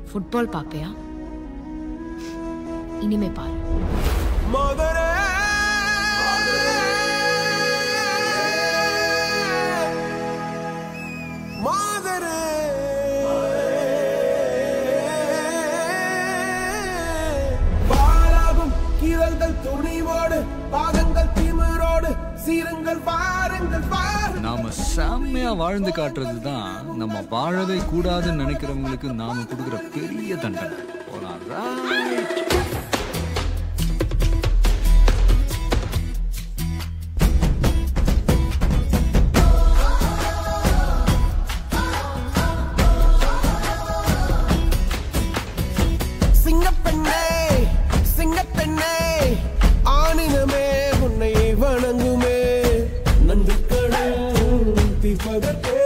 Football பார்ப்பியா இனிமே பாரு மதுரை மாதரே பாலாகும் கீரல்கள் துணிவோடு பாதங்கள் திமிரோடு சீருங்கள் பாருங்கள் பாருங்கள் நாம செம்மையா வாழ்ந்து காட்டுறது தான் நம்ம வாழவே கூடாதுன்னு நினைக்கிறவங்களுக்கு நாம கொடுக்குற பெரிய தண்டனை போலாம் right. சிங்கப்பெண்ணே சிங்கப்பெண்ணே ஆணினமே உன்னை வணங்குமே நன்றி கடல் தீர்ப்பதற்கே